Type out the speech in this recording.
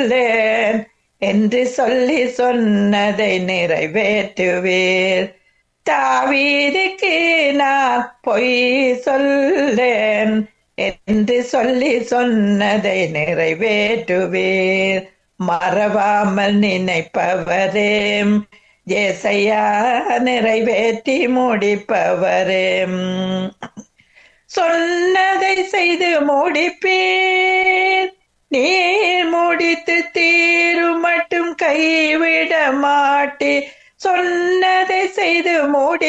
சொல்லேன் என்று சொல்லி சொன்னதை நிறைவேற்றுவீர் தாவீதுக்கு நான் பொய் சொல்லேன் என்று சொல்லி சொன்னதை நிறைவேற்றுவீர் மறவாமல் நினைப்பவரே ஏசையா நிறைவேற்றி முடிப்பவரே சொன்னதை செய்து முடிப்பீர் நீர் முடித்து தீரும் மட்டும் கைவிட மாட்டே சொன்னதை செய்து மூடி